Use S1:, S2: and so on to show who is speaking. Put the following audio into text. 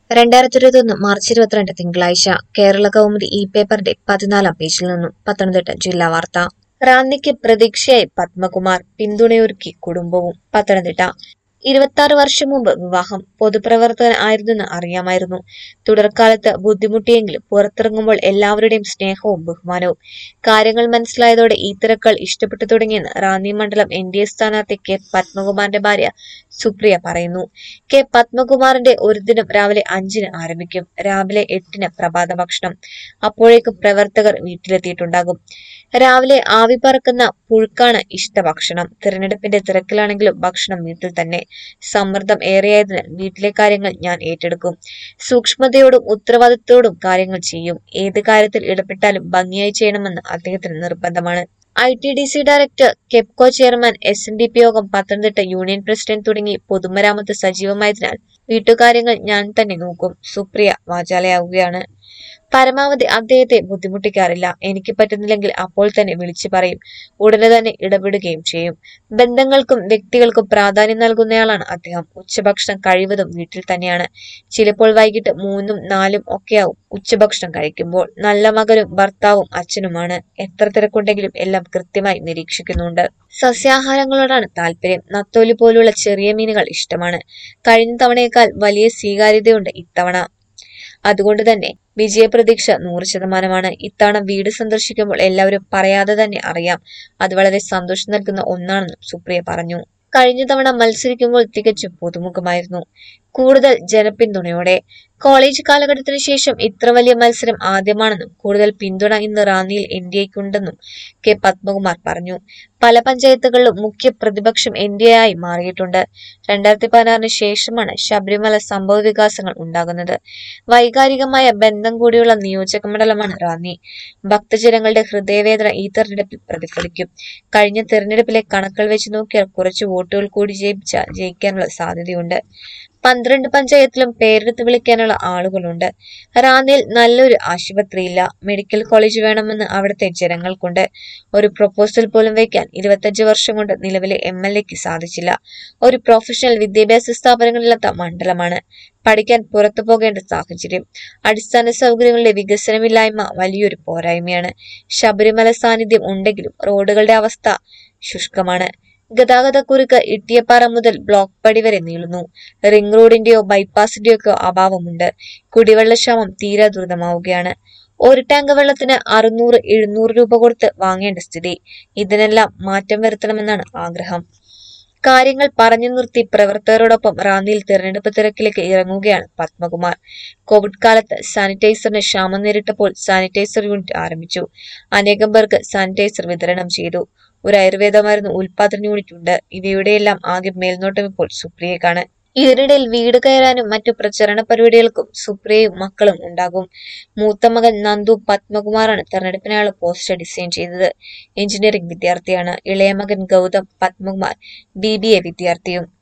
S1: രണ്ടായിരത്തി ഇരുപത്തൊന്ന് മാർച്ച് ഇരുപത്തിരണ്ട് തിങ്കളാഴ്ച കേരള കൗമുദി ഇ പേപ്പറിന്റെ പതിനാലാം പേജിൽ നിന്നും പത്തനംതിട്ട ജില്ലാ വാർത്ത റാന്നിക്ക് പ്രതീക്ഷയായി പത്മകുമാർ പിന്തുണയൊരുക്കി കുടുംബവും പത്തനംതിട്ട ഇരുപത്തി വർഷം മുമ്പ് വിവാഹം പൊതുപ്രവർത്തകൻ ആയിരുന്നെന്ന് അറിയാമായിരുന്നു തുടർക്കാലത്ത് ബുദ്ധിമുട്ടിയെങ്കിലും പുറത്തിറങ്ങുമ്പോൾ എല്ലാവരുടെയും സ്നേഹവും ബഹുമാനവും കാര്യങ്ങൾ മനസ്സിലായതോടെ ഈ തിരക്കൾ ഇഷ്ടപ്പെട്ടു തുടങ്ങിയെന്ന് റാന്നി മണ്ഡലം എൻ ഡി എ സ്ഥാനാർത്ഥി കെ പത്മകുമാറിന്റെ ഭാര്യ സുപ്രിയ പറയുന്നു കെ പത്മകുമാറിന്റെ ഒരു ദിനം രാവിലെ അഞ്ചിന് ആരംഭിക്കും രാവിലെ എട്ടിന് പ്രഭാത ഭക്ഷണം അപ്പോഴേക്കും പ്രവർത്തകർ വീട്ടിലെത്തിയിട്ടുണ്ടാകും രാവിലെ ആവി പറക്കുന്ന പുഴുക്കാണ് ഇഷ്ടഭക്ഷണം തിരഞ്ഞെടുപ്പിന്റെ തിരക്കിലാണെങ്കിലും ഭക്ഷണം വീട്ടിൽ തന്നെ സമ്മർദ്ദം ഏറെയായതിനാൽ വീട്ടിലെ കാര്യങ്ങൾ ഞാൻ ഏറ്റെടുക്കും സൂക്ഷ്മതയോടും ഉത്തരവാദിത്തത്തോടും കാര്യങ്ങൾ ചെയ്യും ഏത് കാര്യത്തിൽ ഇടപെട്ടാലും ഭംഗിയായി ചെയ്യണമെന്ന് അദ്ദേഹത്തിന് നിർബന്ധമാണ് I T D C director Kepco chairman S N D P യോഗം പത്തനംതിട്ട യൂണിയൻ പ്രസിഡന്റ് തുടങ്ങി പൊതുമരാമത്ത് സജീവമായതിനാൽ വീട്ടുകാര്യങ്ങൾ ഞാൻ തന്നെ നോക്കും സുപ്രിയ വാചാലയാവുകയാണ് പരമാവധി അദ്ദേഹത്തെ ബുദ്ധിമുട്ടിക്കാറില്ല എനിക്ക് പറ്റുന്നില്ലെങ്കിൽ അപ്പോൾ തന്നെ വിളിച്ചു പറയും ഉടനെ തന്നെ ഇടപെടുകയും ചെയ്യും ബന്ധങ്ങൾക്കും വ്യക്തികൾക്കും പ്രാധാന്യം നൽകുന്നയാളാണ് അദ്ദേഹം ഉച്ചഭക്ഷണം കഴിവതും വീട്ടിൽ തന്നെയാണ് ചിലപ്പോൾ വൈകിട്ട് മൂന്നും നാലും ഒക്കെയാവും ഉച്ചഭക്ഷണം കഴിക്കുമ്പോൾ നല്ല മകനും ഭർത്താവും അച്ഛനുമാണ് എത്ര തിരക്കുണ്ടെങ്കിലും എല്ലാം കൃത്യമായി നിരീക്ഷിക്കുന്നുണ്ട് സസ്യാഹാരങ്ങളോടാണ് താല്പര്യം നത്തോലി പോലുള്ള ചെറിയ മീനുകൾ ഇഷ്ടമാണ് കഴിഞ്ഞ തവണയേക്കാൾ വലിയ സ്വീകാര്യതയുണ്ട് ഇത്തവണ അതുകൊണ്ട് തന്നെ വിജയപ്രതീക്ഷ നൂറ് ശതമാനമാണ് ഇത്തവണ വീട് സന്ദർശിക്കുമ്പോൾ എല്ലാവരും പറയാതെ തന്നെ അറിയാം അത് വളരെ സന്തോഷം നൽകുന്ന ഒന്നാണെന്നും സുപ്രിയ പറഞ്ഞു കഴിഞ്ഞ തവണ മത്സരിക്കുമ്പോൾ തികച്ചും പുതുമുഖമായിരുന്നു കൂടുതൽ ജനപിന്തുണയോടെ കോളേജ് കാലഘട്ടത്തിനു ശേഷം ഇത്ര വലിയ മത്സരം ആദ്യമാണെന്നും കൂടുതൽ പിന്തുണ ഇന്ന് റാന്നിയിൽ എൻ ഡി എക്കുണ്ടെന്നും കെ പത്മകുമാർ പറഞ്ഞു പല പഞ്ചായത്തുകളിലും മുഖ്യ പ്രതിപക്ഷം എൻ ഡി എ ആയി മാറിയിട്ടുണ്ട് രണ്ടായിരത്തി പതിനാറിന് ശേഷമാണ് ശബരിമല സംഭവ വികാസങ്ങൾ ഉണ്ടാകുന്നത് വൈകാരികമായ ബന്ധം കൂടിയുള്ള നിയോജക മണ്ഡലമാണ് റാന്നി ഭക്തജനങ്ങളുടെ ഹൃദയവേദന ഈ തെരഞ്ഞെടുപ്പിൽ പ്രതിഫലിക്കും കഴിഞ്ഞ തെരഞ്ഞെടുപ്പിലെ കണക്കുകൾ വെച്ച് നോക്കിയാൽ കുറച്ച് വോട്ടുകൾ കൂടി ജയിപ്പിച്ചാൽ ജയിക്കാനുള്ള സാധ്യതയുണ്ട് പന്ത്രണ്ട് പഞ്ചായത്തിലും പേരെടുത്ത് വിളിക്കാനുള്ള ആളുകളുണ്ട് റാന്നിയിൽ നല്ലൊരു ആശുപത്രിയില്ല മെഡിക്കൽ കോളേജ് വേണമെന്ന് അവിടുത്തെ ജനങ്ങൾക്കുണ്ട് ഒരു പ്രപ്പോസൽ പോലും വയ്ക്കാൻ ഇരുപത്തഞ്ച് വർഷം കൊണ്ട് നിലവിലെ എം എൽ എക്ക് സാധിച്ചില്ല ഒരു പ്രൊഫഷണൽ വിദ്യാഭ്യാസ സ്ഥാപനങ്ങളില്ലാത്ത മണ്ഡലമാണ് പഠിക്കാൻ പുറത്തു പോകേണ്ട സാഹചര്യം അടിസ്ഥാന സൗകര്യങ്ങളുടെ വികസനമില്ലായ്മ വലിയൊരു പോരായ്മയാണ് ശബരിമല സാന്നിധ്യം ഉണ്ടെങ്കിലും റോഡുകളുടെ അവസ്ഥ ശുഷ്കമാണ് ഗതാഗതക്കുരുക്ക് ഇട്ടിയപ്പാറ മുതൽ ബ്ലോക്ക് പടി വരെ നീളുന്നു റിംഗ് റോഡിന്റെയോ ബൈപ്പാസിന്റെയോ അഭാവമുണ്ട് കുടിവെള്ളക്ഷാമം തീരെ ദുരിതമാവുകയാണ് ഒരു ടാങ്ക് വെള്ളത്തിന് അറുന്നൂറ് എഴുന്നൂറ് രൂപ കൊടുത്ത് വാങ്ങേണ്ട സ്ഥിതി ഇതിനെല്ലാം മാറ്റം വരുത്തണമെന്നാണ് ആഗ്രഹം കാര്യങ്ങൾ പറഞ്ഞു നിർത്തി പ്രവർത്തകരോടൊപ്പം റാന്നിയിൽ തിരഞ്ഞെടുപ്പ് തിരക്കിലേക്ക് ഇറങ്ങുകയാണ് പത്മകുമാർ കോവിഡ് കാലത്ത് സാനിറ്റൈസറിന് ക്ഷാമം നേരിട്ടപ്പോൾ സാനിറ്റൈസർ യൂണിറ്റ് ആരംഭിച്ചു അനേകം പേർക്ക് സാനിറ്റൈസർ വിതരണം ചെയ്തു ഒരു ആയുർവേദ മരുന്ന് ഉൽപാദന യൂണിറ്റ് ഉണ്ട് ഇവയുടെയെല്ലാം ആകെ മേൽനോട്ടം ഇപ്പോൾ സുപ്രിയക്കാണ് ഇതിനിടയിൽ വീട് കയറാനും മറ്റു പ്രചരണ പരിപാടികൾക്കും സുപ്രിയയും മക്കളും ഉണ്ടാകും മൂത്ത മകൻ നന്ദു പത്മകുമാറാണ് തെരഞ്ഞെടുപ്പിനായുള്ള പോസ്റ്റർ ഡിസൈൻ ചെയ്തത് എഞ്ചിനീയറിംഗ് വിദ്യാർത്ഥിയാണ് ഇളയ മകൻ ഗൗതം പത്മകുമാർ ബി ബി എ വിദ്യാർത്ഥിയും